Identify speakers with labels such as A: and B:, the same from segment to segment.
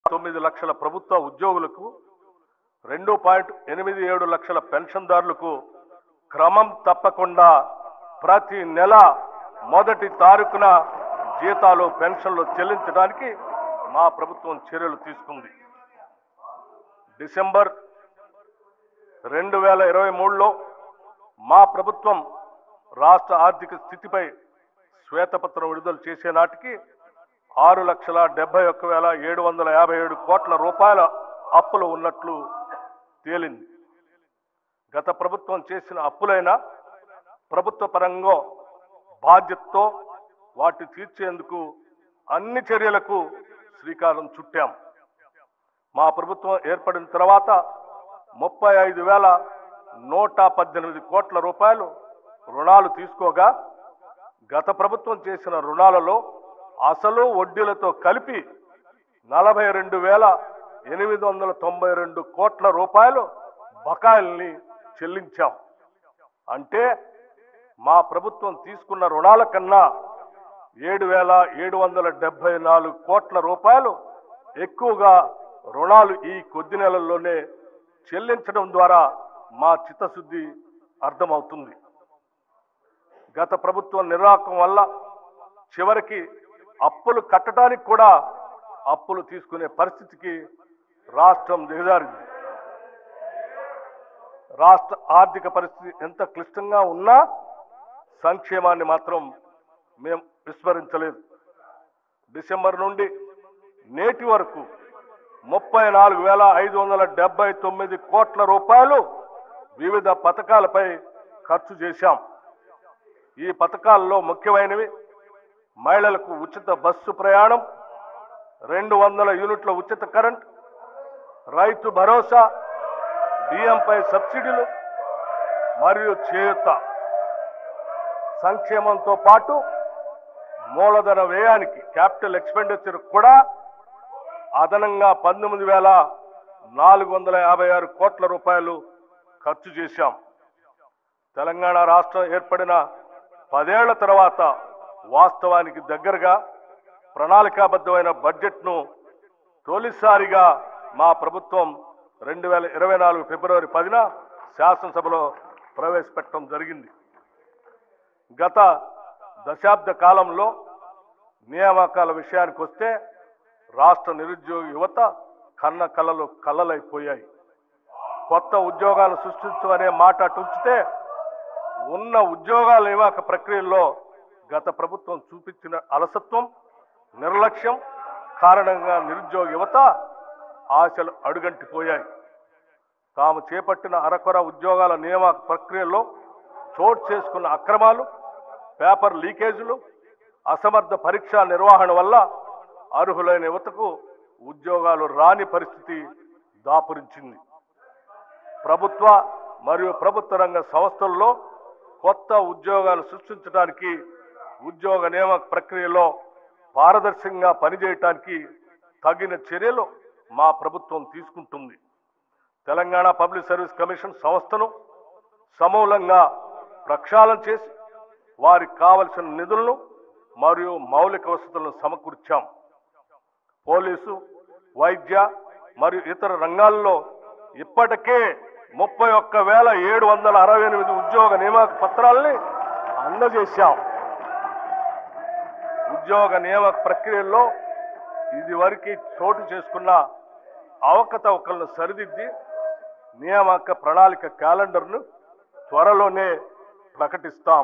A: తొమ్మిది లక్షల ప్రభుత్వ ఉద్యోగులకు రెండు పాయింట్ ఎనిమిది ఏడు లక్షల పెన్షన్దారులకు క్రమం తప్పకుండా ప్రతి నెల మొదటి తారీఖున జీతాలు పెన్షన్లు చెల్లించడానికి మా ప్రభుత్వం చర్యలు తీసుకుంది డిసెంబర్ రెండు వేల ఇరవై మూడులో మా ప్రభుత్వం రాష్ట్ర ఆర్థిక స్థితిపై శ్వేతపత్రం విడుదల చేసే నాటికి ఆరు లక్షల డెబ్బై ఒక్క వేల ఏడు వందల యాభై ఏడు కోట్ల రూపాయల అప్పులు ఉన్నట్లు తేలింది గత ప్రభుత్వం చేసిన అప్పులైనా ప్రభుత్వ పరంగా బాధ్యతతో వాటి తీర్చేందుకు అన్ని చర్యలకు శ్రీకారం చుట్టాం మా ప్రభుత్వం ఏర్పడిన తర్వాత ముప్పై ఐదు వేల నూట పద్దెనిమిది కోట్ల రూపాయలు రుణాలు తీసుకోగా గత ప్రభుత్వం చేసిన రుణాలలో అసలు వడ్డీలతో కలిపి నలభై రెండు వేల ఎనిమిది వందల తొంభై రెండు కోట్ల రూపాయలు బకాయిల్ని చెల్లించాం అంటే మా ప్రభుత్వం తీసుకున్న రుణాల కన్నా ఏడు వేల ఏడు వందల డెబ్బై నాలుగు కోట్ల రూపాయలు ఎక్కువగా రుణాలు ఈ కొద్ది నెలల్లోనే చెల్లించడం ద్వారా మా చిత్తశుద్ధి అర్థమవుతుంది గత ప్రభుత్వం నిర్వాహకం వల్ల చివరికి అప్పులు కట్టడానికి కూడా అప్పులు తీసుకునే పరిస్థితికి రాష్ట్రం దిగజారింది రాష్ట్ర ఆర్థిక పరిస్థితి ఎంత క్లిష్టంగా ఉన్నా సంక్షేమాన్ని మాత్రం మేము విస్మరించలేదు డిసెంబర్ నుండి నేటి వరకు ముప్పై నాలుగు వేల ఐదు వందల డెబ్బై తొమ్మిది కోట్ల రూపాయలు వివిధ పథకాలపై ఖర్చు చేశాం ఈ పథకాల్లో ముఖ్యమైనవి మహిళలకు ఉచిత బస్సు ప్రయాణం రెండు వందల యూనిట్ల ఉచిత కరెంట్ రైతు భరోసా బియ్యంపై సబ్సిడీలు మరియు చేయూత సంక్షేమంతో పాటు మూలధన వ్యయానికి క్యాపిటల్ ఎక్స్పెండిచర్ కూడా అదనంగా పంతొమ్మిది వేల నాలుగు వందల యాభై ఆరు కోట్ల రూపాయలు ఖర్చు చేశాం తెలంగాణ రాష్ట్రం ఏర్పడిన పదేళ్ల తర్వాత వాస్తవానికి దగ్గరగా ప్రణాళికాబద్ధమైన బడ్జెట్ను తొలిసారిగా మా ప్రభుత్వం రెండు వేల ఇరవై నాలుగు ఫిబ్రవరి పదిన శాసనసభలో ప్రవేశపెట్టడం జరిగింది గత దశాబ్ద కాలంలో నియామకాల విషయానికి వస్తే రాష్ట్ర నిరుద్యోగ యువత కన్న కలలు కలలైపోయాయి కొత్త ఉద్యోగాలు సృష్టించమనే మాట అటు ఉంచితే ఉన్న ఉద్యోగాల నియామక ప్రక్రియల్లో గత ప్రభుత్వం చూపించిన అలసత్వం నిర్లక్ష్యం కారణంగా నిరుద్యోగ యువత ఆశలు అడుగంటిపోయాయి తాము చేపట్టిన అరకొర ఉద్యోగాల నియామక ప్రక్రియలో చోటు చేసుకున్న అక్రమాలు పేపర్ లీకేజీలు అసమర్థ పరీక్షా నిర్వహణ వల్ల అర్హులైన యువతకు ఉద్యోగాలు రాని పరిస్థితి దాపురించింది ప్రభుత్వ మరియు ప్రభుత్వ రంగ సంస్థల్లో కొత్త ఉద్యోగాలు సృష్టించడానికి ఉద్యోగ నియామక ప్రక్రియలో పారదర్శకంగా పనిచేయటానికి తగిన చర్యలు మా ప్రభుత్వం తీసుకుంటుంది తెలంగాణ పబ్లిక్ సర్వీస్ కమిషన్ సంస్థను సమూలంగా ప్రక్షాళన చేసి వారికి కావలసిన నిధులను మరియు మౌలిక వసతులను సమకూర్చాం పోలీసు వైద్య మరియు ఇతర రంగాల్లో ఇప్పటికే ముప్పై ఒక్క వేల ఏడు వందల అరవై ఎనిమిది ఉద్యోగ నియామక పత్రాలని అందజేశాం ఉద్యోగ నియామక ప్రక్రియల్లో ఇదివరకు చోటు చేసుకున్న అవకతవకలను సరిదిద్ది నియామక ప్రణాళిక క్యాలెండర్ను త్వరలోనే ప్రకటిస్తాం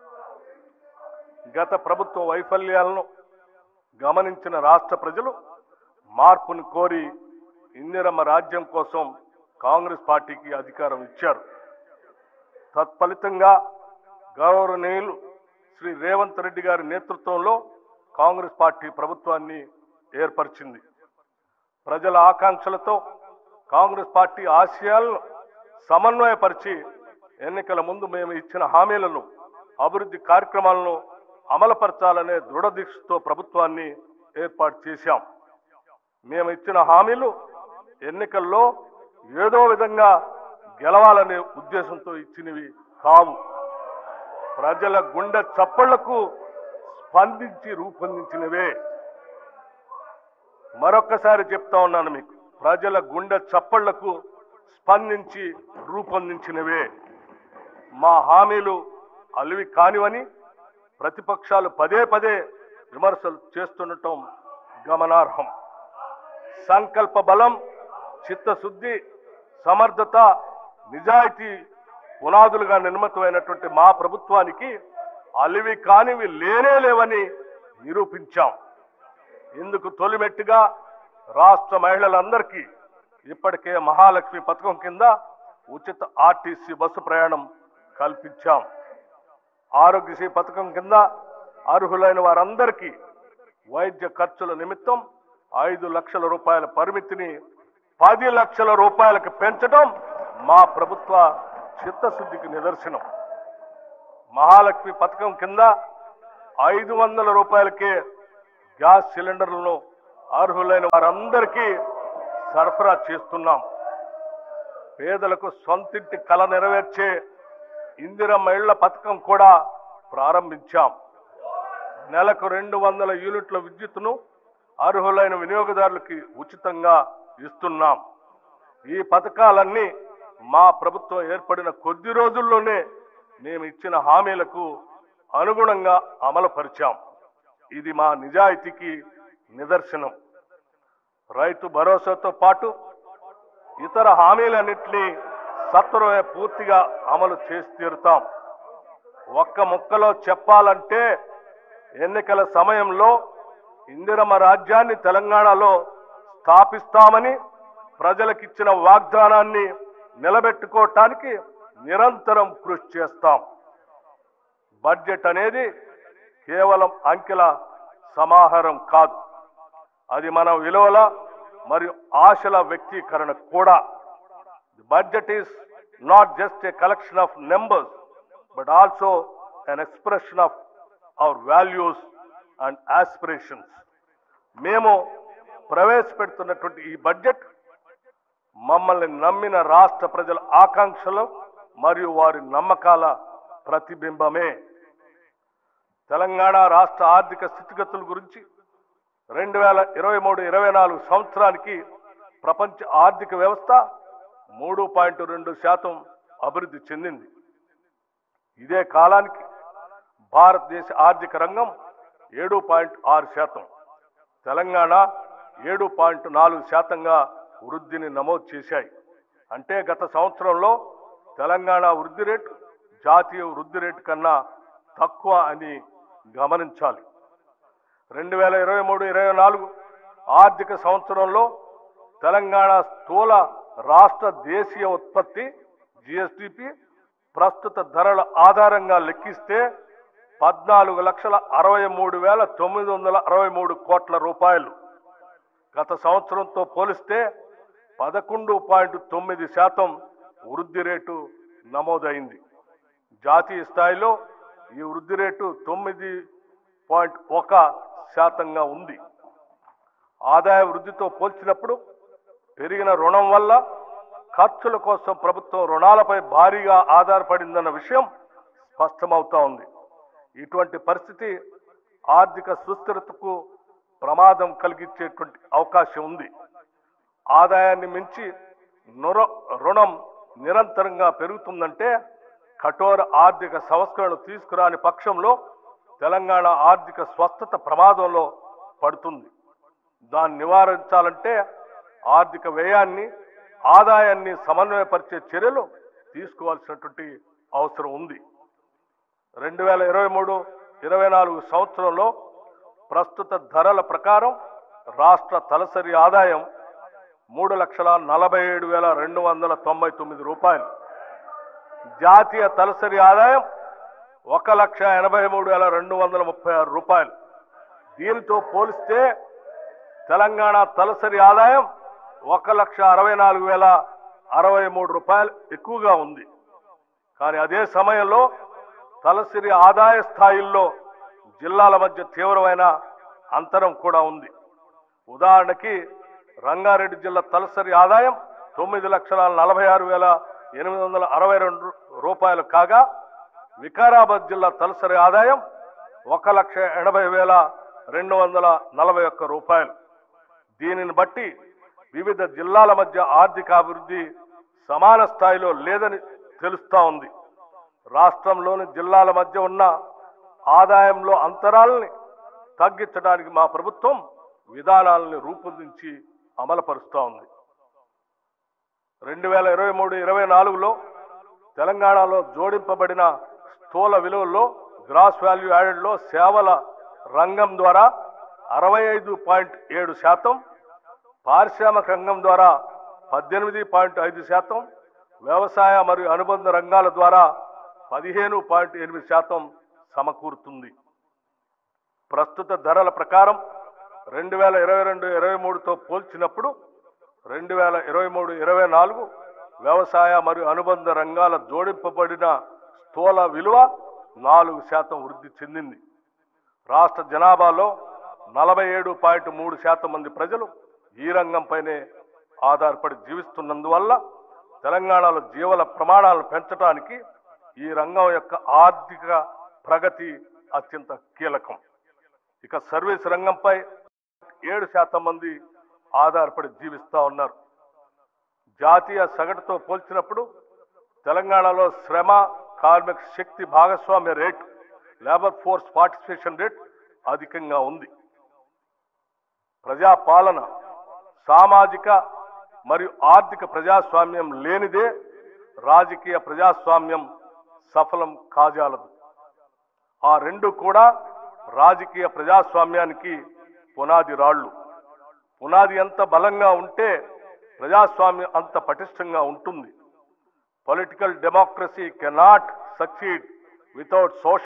A: గత ప్రభుత్వ వైఫల్యాలను గమనించిన రాష్ట్ర ప్రజలు మార్పును కోరి ఇందిరమ్మ రాజ్యం కోసం కాంగ్రెస్ పార్టీకి అధికారం ఇచ్చారు తత్ఫలితంగా గౌరవనీయులు శ్రీ రేవంత్ రెడ్డి గారి నేతృత్వంలో కాంగ్రెస్ పార్టీ ప్రభుత్వాన్ని ఏర్పరిచింది ప్రజల ఆకాంక్షలతో కాంగ్రెస్ పార్టీ ఆశయాలను సమన్వయపరిచి ఎన్నికల ముందు మేము ఇచ్చిన హామీలను అభివృద్ధి కార్యక్రమాలను అమలుపరచాలనే దృఢ దీక్షతో ప్రభుత్వాన్ని ఏర్పాటు చేశాం మేము ఇచ్చిన హామీలు ఎన్నికల్లో ఏదో విధంగా గెలవాలనే ఉద్దేశంతో ఇచ్చినవి కావు ప్రజల గుండె చప్పళ్లకు స్పందించి రూపొందించినవే మరొక్కసారి చెప్తా ఉన్నాను మీకు ప్రజల గుండె చప్పళ్లకు స్పందించి రూపొందించినవే మా హామీలు అలివి కానివని ప్రతిపక్షాలు పదే పదే విమర్శలు చేస్తుండటం గమనార్హం సంకల్ప బలం చిత్తశుద్ధి సమర్థత నిజాయితీ పునాదులుగా నిర్మితమైనటువంటి మా ప్రభుత్వానికి అలివి కానివి లేనే లేవని నిరూపించాం ఇందుకు తొలిమెట్టుగా రాష్ట్ర మహిళలందరికీ ఇప్పటికే మహాలక్ష్మి పథకం కింద ఉచిత ఆర్టీసీ బస్సు ప్రయాణం కల్పించాం ఆరోగ్యశ్రీ పథకం కింద అర్హులైన వారందరికీ వైద్య ఖర్చుల నిమిత్తం ఐదు లక్షల రూపాయల పరిమితిని పది లక్షల రూపాయలకు పెంచడం మా ప్రభుత్వ చిత్తశుద్ధికి నిదర్శనం మహాలక్ష్మి పథకం కింద ఐదు వందల రూపాయలకే గ్యాస్ సిలిండర్లను అర్హులైన వారందరికీ సరఫరా చేస్తున్నాం పేదలకు సొంతింటి కల నెరవేర్చే ఇందిరమ్మ ఇళ్ల పథకం కూడా ప్రారంభించాం నెలకు రెండు వందల యూనిట్ల విద్యుత్తును అర్హులైన వినియోగదారులకి ఉచితంగా ఇస్తున్నాం ఈ పథకాలన్నీ మా ప్రభుత్వం ఏర్పడిన కొద్ది రోజుల్లోనే మేము ఇచ్చిన హామీలకు అనుగుణంగా అమలుపరిచాం ఇది మా నిజాయితీకి నిదర్శనం రైతు భరోసాతో పాటు ఇతర హామీలన్నింటినీ సత్వరమే పూర్తిగా అమలు చేసి తీరుతాం ఒక్క ముక్కలో చెప్పాలంటే ఎన్నికల సమయంలో ఇందిరమ్మ రాజ్యాన్ని తెలంగాణలో స్థాపిస్తామని ప్రజలకిచ్చిన వాగ్దానాన్ని నిలబెట్టుకోవటానికి నిరంతరం కృషి చేస్తాం బడ్జెట్ అనేది కేవలం అంకెల సమాహారం కాదు అది మన విలువల మరియు ఆశల వ్యక్తీకరణ కూడా the budget is not just a collection of numbers but also an expression of our values and aspirations మేము ప్రవేశపెడుతున్నటువంటి ఈ బడ్జెట్ మమ్మల్ని నమ్మిన రాష్ట్ర ప్రజల ఆకాంక్షలు మరియు వారి నమ్మకాల ప్రతిబింబమే తెలంగాణ రాష్ట్ర ఆర్థిక స్థితిగతుల గురించి రెండు వేల ఇరవై మూడు ఇరవై నాలుగు సంవత్సరానికి ప్రపంచ ఆర్థిక వ్యవస్థ మూడు పాయింట్ రెండు శాతం అభివృద్ధి చెందింది ఇదే కాలానికి భారతదేశ ఆర్థిక రంగం ఏడు పాయింట్ ఆరు శాతం తెలంగాణ ఏడు పాయింట్ నాలుగు శాతంగా వృద్ధిని నమోదు చేశాయి అంటే గత సంవత్సరంలో తెలంగాణ వృద్ధి రేటు జాతీయ వృద్ధి రేటు కన్నా తక్కువ అని గమనించాలి రెండు వేల ఇరవై మూడు ఇరవై నాలుగు ఆర్థిక సంవత్సరంలో తెలంగాణ స్థూల రాష్ట్ర దేశీయ ఉత్పత్తి జిఎస్టిపి ప్రస్తుత ధరల ఆధారంగా లెక్కిస్తే పద్నాలుగు లక్షల అరవై మూడు వేల తొమ్మిది వందల అరవై మూడు కోట్ల రూపాయలు గత సంవత్సరంతో పోలిస్తే పదకొండు పాయింట్ తొమ్మిది శాతం వృద్ధి రేటు నమోదైంది జాతీయ స్థాయిలో ఈ వృద్ధి రేటు తొమ్మిది పాయింట్ ఒక శాతంగా ఉంది ఆదాయ వృద్ధితో పోల్చినప్పుడు పెరిగిన రుణం వల్ల ఖర్చుల కోసం ప్రభుత్వం రుణాలపై భారీగా ఆధారపడిందన్న విషయం స్పష్టమవుతా ఉంది ఇటువంటి పరిస్థితి ఆర్థిక సుస్థిరతకు ప్రమాదం కలిగించేటువంటి అవకాశం ఉంది ఆదాయాన్ని మించి నుర రుణం నిరంతరంగా పెరుగుతుందంటే కఠోర ఆర్థిక సంస్కరణలు తీసుకురాని పక్షంలో తెలంగాణ ఆర్థిక స్వస్థత ప్రమాదంలో పడుతుంది దాన్ని నివారించాలంటే ఆర్థిక వ్యయాన్ని ఆదాయాన్ని సమన్వయపరిచే చర్యలు తీసుకోవాల్సినటువంటి అవసరం ఉంది రెండు వేల ఇరవై మూడు ఇరవై నాలుగు సంవత్సరంలో ప్రస్తుత ధరల ప్రకారం రాష్ట్ర తలసరి ఆదాయం మూడు లక్షల నలభై ఏడు వేల రెండు వందల తొంభై తొమ్మిది రూపాయలు జాతీయ తలసరి ఆదాయం ఒక లక్ష ఎనభై మూడు వేల రెండు వందల ముప్పై ఆరు రూపాయలు దీనితో పోలిస్తే తెలంగాణ తలసరి ఆదాయం ఒక లక్ష అరవై నాలుగు వేల అరవై మూడు రూపాయలు ఎక్కువగా ఉంది కానీ అదే సమయంలో తలసరి ఆదాయ స్థాయిల్లో జిల్లాల మధ్య తీవ్రమైన అంతరం కూడా ఉంది ఉదాహరణకి రంగారెడ్డి జిల్లా తలసరి ఆదాయం తొమ్మిది లక్షల నలభై ఆరు వేల ఎనిమిది వందల అరవై రెండు రూపాయలు కాగా వికారాబాద్ జిల్లా తలసరి ఆదాయం ఒక లక్ష ఎనభై వేల రెండు వందల నలభై ఒక్క రూపాయలు దీనిని బట్టి వివిధ జిల్లాల మధ్య ఆర్థికాభివృద్ధి సమాన స్థాయిలో లేదని తెలుస్తా ఉంది రాష్ట్రంలోని జిల్లాల మధ్య ఉన్న ఆదాయంలో అంతరాలని తగ్గించడానికి మా ప్రభుత్వం విధానాలను రూపొందించి అమలుపరుస్తూ ఉంది రెండు వేల ఇరవై మూడు ఇరవై నాలుగులో తెలంగాణలో జోడింపబడిన స్థూల విలువల్లో గ్రాస్ వాల్యూ యాడెడ్లో సేవల రంగం ద్వారా అరవై ఐదు పాయింట్ ఏడు శాతం పారిశ్రామిక రంగం ద్వారా పద్దెనిమిది పాయింట్ ఐదు శాతం వ్యవసాయ మరియు అనుబంధ రంగాల ద్వారా పదిహేను పాయింట్ ఎనిమిది శాతం సమకూరుతుంది ప్రస్తుత ధరల ప్రకారం రెండు వేల ఇరవై రెండు ఇరవై మూడుతో పోల్చినప్పుడు రెండు వేల ఇరవై మూడు ఇరవై నాలుగు వ్యవసాయ మరియు అనుబంధ రంగాల జోడింపబడిన స్థూల విలువ నాలుగు శాతం వృద్ధి చెందింది రాష్ట్ర జనాభాలో నలభై ఏడు పాయింట్ మూడు శాతం మంది ప్రజలు ఈ రంగంపైనే ఆధారపడి జీవిస్తున్నందువల్ల తెలంగాణలో జీవన ప్రమాణాలను పెంచడానికి ఈ రంగం యొక్క ఆర్థిక ప్రగతి అత్యంత కీలకం ఇక సర్వీస్ రంగంపై ఏడు శాతం మంది ఆధారపడి జీవిస్తూ ఉన్నారు జాతీయ సగటుతో పోల్చినప్పుడు తెలంగాణలో శ్రమ కార్మిక శక్తి భాగస్వామ్య rate labour force participation rate అధికంగా ఉంది ప్రజాపాలన సామాజిక మరియు ఆర్థిక ప్రజాస్వామ్యం లేనిదే రాజకీయ ప్రజాస్వామ్యం సఫలం కాజాలదు ఆ రెండు కూడా రాజకీయ ప్రజాస్వామ్యానికి పునాది రాళ్ళు పునాది ఎంత బలంగా ఉంటే ప్రజాస్వామ్యం అంత పటిష్టంగా ఉంటుంది political democracy cannot succeed without social